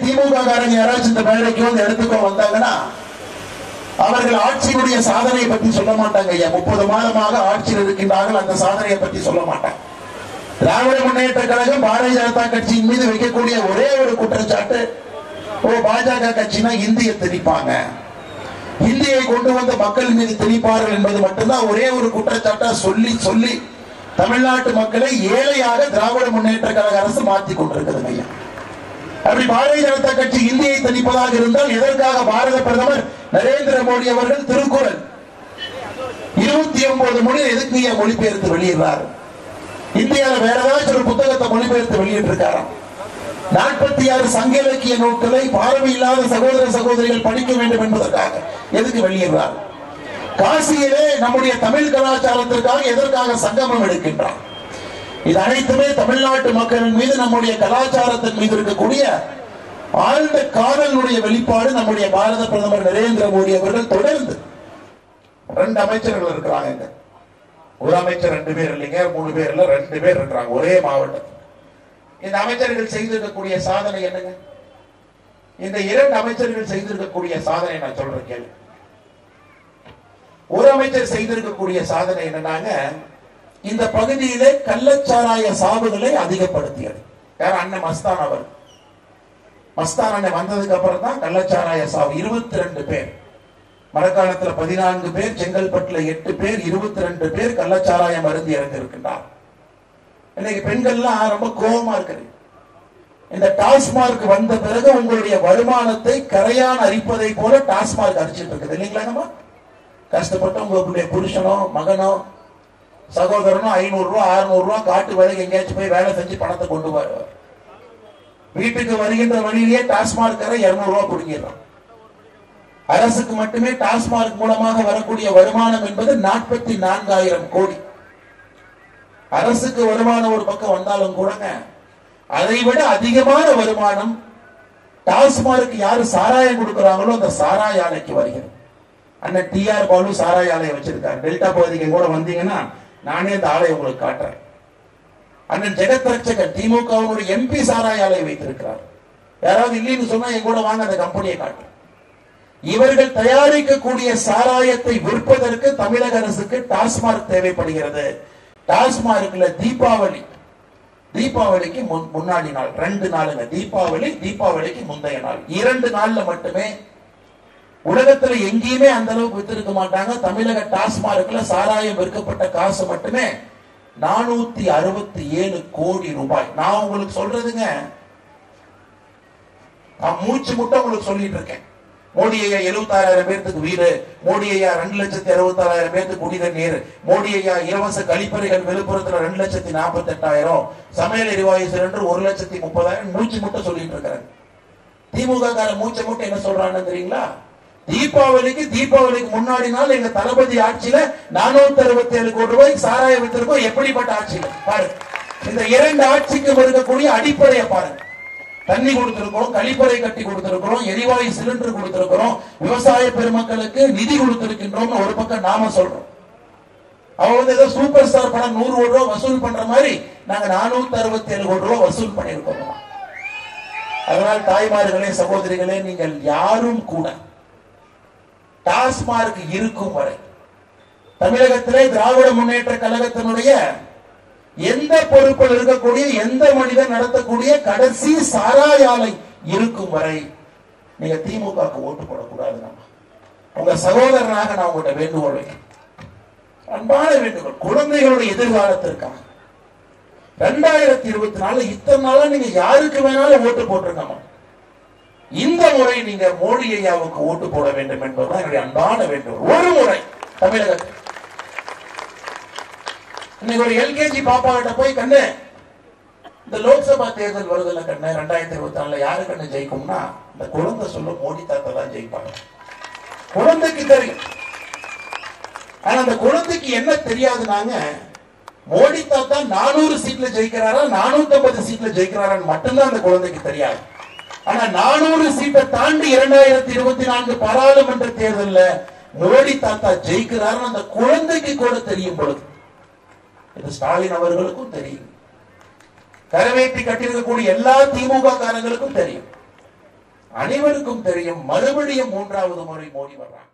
திமுக காரங்க யாராச்சும் இந்த மேடைக்கு வந்து எடுத்துக்கோ வந்தாங்கன்னா அவர்கள் ஆட்சியினுடைய சாதனையை பற்றி சொல்ல மாட்டாங்க ஐயா முப்பது மாதமாக ஆட்சியில் இருக்கின்றார்கள் அந்த சாதனையை பற்றி சொல்ல மாட்டாங்க திராவிட முன்னேற்ற கழகம் பாரதிய ஜனதா கட்சியின் மீது வைக்கக்கூடிய ஒரே ஒரு குற்றச்சாட்டு ஓ பாஜக கட்சினா இந்தியை திணிப்பாங்க இந்தியை கொண்டு வந்த மக்கள் மீது திணிப்பார்கள் என்பது மட்டும்தான் ஒரே ஒரு குற்றச்சாட்டா சொல்லி சொல்லி தமிழ்நாட்டு மக்களை ஏழையாக திராவிட முன்னேற்ற கழக அரசு மாற்றி கொண்டிருக்கிறது ஐயா அப்படி பாரதிய ஜனதா கட்சி இந்தியை திணிப்பதாக இருந்தால் எதற்காக பாரத பிரதமர் நரேந்திர மோடி அவர்கள் திருக்குறள் இருபத்தி ஒன்பது மொழி எதுக்கு ஐயா மொழிபெயர்த்து வெளியிடுறாரு இந்தியால வேற ஏதாச்சும் ஒரு புத்தகத்தை மொழிபெயர்த்து வெளியிட்டிருக்காராம் நாற்பத்தி ஆறு சங்க இலக்கிய நூல்களை பார்வை இல்லாத சகோதர சகோதரிகள் படிக்க வேண்டும் என்பதற்காக எதுக்கு வெளியிடுறார் காசியிலே நம்முடைய தமிழ் கலாச்சாரத்திற்காக எதற்காக சங்கமம் எடுக்கின்றார் இது அனைத்துமே தமிழ்நாட்டு மக்களின் மீது நம்முடைய கலாச்சாரத்தின் மீது இருக்கக்கூடிய ஆழ்ந்த காதலினுடைய வெளிப்பாடு நம்முடைய பாரத பிரதமர் நரேந்திர மோடி அவர்கள் தொடர்ந்து ரெண்டு அமைச்சர்கள் இருக்கிறாங்க இங்க. ஒரு அமைச்சர் ரெண்டு பேர் இல்லைங்க மூணு பேர் இல்ல ரெண்டு பேர் இருக்கிறாங்க ஒரே மாவட்டத்தில் இந்த அமைச்சர்கள் செய்திருக்கக்கூடிய சாதனை என்னங்க இந்த இரண்டு அமைச்சர்கள் செய்திருக்கக்கூடிய சாதனை நான் சொல்றேன் கேளு ஒரு அமைச்சர் செய்திருக்கக்கூடிய சாதனை என்னன்னாங்க இந்த பகுதியிலே கள்ளச்சாராய சாவுகளை அதிகப்படுத்தியது யார் அண்ணன் மஸ்தான் அவர் மஸ்தான் அண்ணன் வந்ததுக்கு அப்புறம் தான் கள்ளச்சாராய சாவு இருபத்தி ரெண்டு பேர் மரக்காலத்துல பதினான்கு பேர் செங்கல்பட்டுல எட்டு பேர் இருபத்தி ரெண்டு பேர் கள்ளச்சாராயம் அருந்தி இறந்திருக்கின்றார் இன்னைக்கு பெண்கள்லாம் ரொம்ப கோபமா இருக்குது இந்த டாஸ்மார்க் வந்த பிறகு உங்களுடைய வருமானத்தை கரையான் அரிப்பதை போல டாஸ்மார்க் அரிச்சிட்டு இருக்குது இல்லைங்களா நம்ம கஷ்டப்பட்டு உங்களுடைய புருஷனோ மகனோ சகோதரனோ ஐநூறு ரூபா அறுநூறு ரூபா காட்டு வேலைக்கு எங்கேயாச்சும் போய் வேலை செஞ்சு பணத்தை கொண்டு வருவார் வீட்டுக்கு வருகின்ற வழியிலேயே டாஸ்மார்க் இருநூறு ரூபா பிடிக்கிறான் அரசுக்கு மட்டுமே டாஸ்மார்க் மூலமாக வரக்கூடிய வருமானம் என்பது நாற்பத்தி நான்காயிரம் கோடி அரசுக்கு வருமானம் ஒரு பக்கம் வந்தாலும் கூடங்க அதை விட அதிகமான வருமானம் டாஸ்மார்க் யாரு சாராயம் கொடுக்கறாங்களோ அந்த சாராய ஆலைக்கு வருகிறது அண்ணன் டி ஆர் பாலு சாராய ஆலையை வச்சிருக்காரு டெல்டா பகுதிக்கு கூட வந்தீங்கன்னா நானே அந்த ஆலையை உங்களுக்கு காட்டுறேன் அண்ணன் ஜெகத் ரட்சகன் திமுகவினுடைய எம்பி சாராய ஆலையை வைத்திருக்கிறார் யாராவது இல்லைன்னு சொன்னா என் கூட வாங்க அந்த கம்பெனியை காட்டுறேன் இவர்கள் தயாரிக்கக்கூடிய சாராயத்தை விற்பதற்கு தமிழக அரசுக்கு டாஸ்மார்க் தேவைப்படுகிறது டாஸ்மார்க்ல தீபாவளி தீபாவளிக்கு முன்- முன்னாடி நாள் ரெண்டு நாளுங்க தீபாவளி தீபாவளிக்கு முந்தைய நாள் இரண்டு நாள்ல மட்டுமே உலகத்துல எங்கேயுமே அந்த அளவுக்கு வித்திருக்க மாட்டாங்க தமிழக டாஸ்மார்க்ல சாராயம் விற்கப்பட்ட காசு மட்டுமே நானூத்தி அறுபத்தி ஏழு கோடி ரூபாய் நான் உங்களுக்கு சொல்றதுங்க நான் மூச்சு முட்டை உங்களுக்கு சொல்லிட்டு இருக்கேன் மோடி ஐயா எழுபத்தாறாயிரம் பேர்த்துக்கு வீடு மோடி ஐயா ரெண்டு லட்சத்தி அறுபத்தாறாயிரம் பேர்த்துக்கு குடிநீர் நீர் மோடி ஐயா இலவச கழிப்பறைகள் விழுப்புரத்துல ரெண்டு லட்சத்தி நாற்பத்தி எட்டாயிரம் சமையல் எரிவாயு சிலிண்டர் ஒரு லட்சத்தி முப்பதாயிரம் மூச்சு முட்டை சொல்லிட்டு இருக்கிறாங்க திமுக கார மூச்சை முட்டை என்ன சொல்றான்னு தெரியுங்களா தீபாவளிக்கு தீபாவளிக்கு முன்னாடி நாள் எங்க தளபதி ஆட்சியில நானூத்தி அறுபத்தி ஏழு கோடி ரூபாய் சாராய வித்திருக்கோம் எப்படிப்பட்ட ஆட்சியில பாருங்க இந்த இரண்டு ஆட்சிக்கும் இருக்கக்கூடிய அடிப்படையை பாருங்க தண்ணி கொடுத்திருக்கிறோம் கழிப்பறை கட்டி கொடுத்திருக்கிறோம் எரிவாயு சிலிண்டர் கொடுத்திருக்கிறோம் விவசாய பெருமக்களுக்கு நிதி கொடுத்திருக்கின்றோம் ஒரு பக்கம் நாம சொல்றோம் அவங்க வந்து ஏதோ சூப்பர் ஸ்டார் படம் நூறு கோடி ரூபாய் வசூல் பண்ற மாதிரி நாங்க நானூத்தி அறுபத்தி ஏழு கோடி ரூபாய் வசூல் பண்ணியிருக்கோம் அதனால் தாய்மார்களே சகோதரிகளே நீங்கள் யாரும் கூட டாஸ்மார்க் இருக்கும் வரை தமிழகத்திலே திராவிட முன்னேற்ற கழகத்தினுடைய எந்த பொறுப்பில் இருக்கக்கூடிய எந்த மனிதன் நடத்தக்கூடிய கடைசி சாராய ஆலை இருக்கும் வரை நீங்க திமுகவுக்கு ஓட்டு போடக்கூடாது நம்ம உங்க சகோதரனாக நான் உங்கள்கிட்ட வேண்டுகோள் வைக்கிறேன் அன்பான வேண்டுகோள் குழந்தைகளுடைய எதிர்காலத்திற்காக ரெண்டாயிரத்தி இருபத்தி நாலு இத்தனை நாளா நீங்க யாருக்கு வேணாலும் ஓட்டு போட்டிருக்கணும் இந்த முறை நீங்க மோடி ஐயாவுக்கு ஓட்டு போட வேண்டும் என்பதுதான் என்னுடைய அன்பான வேண்டுகோள் ஒரு முறை தமிழகத்தில் இன்னைக்கு ஒரு எல்கேஜி பாப்பா கிட்ட போய் கண்ணு இந்த லோக்சபா தேர்தல் வருதுல்ல கண்ணு ரெண்டாயிரத்தி இருபத்தி நாலுல யாரு கண்ணு ஜெயிக்கும்னா இந்த குழந்தை சொல்ல மோடி தாத்தா தான் ஜெயிப்பாங்க குழந்தைக்கு தெரியும் ஆனா அந்த குழந்தைக்கு என்ன தெரியாதுனாங்க மோடி தாத்தா நானூறு சீட்ல ஜெயிக்கிறாரா நானூத்தி ஐம்பது சீட்ல ஜெயிக்கிறாரான்னு மட்டும்தான் அந்த குழந்தைக்கு தெரியாது ஆனா நானூறு சீட்டை தாண்டி இரண்டாயிரத்தி இருபத்தி நான்கு பாராளுமன்ற தேர்தல்ல மோடி தாத்தா ஜெயிக்கிறாருன்னு அந்த குழந்தைக்கு கூட தெரியும் பொழுது இது ஸ்டாலின் அவர்களுக்கும் தெரியும் கரவேற்றி கட்டியிருக்கக்கூடிய எல்லா திமுக காரங்களுக்கும் தெரியும் அனைவருக்கும் தெரியும் மறுபடியும் மூன்றாவது முறை மோடி வர்றாங்க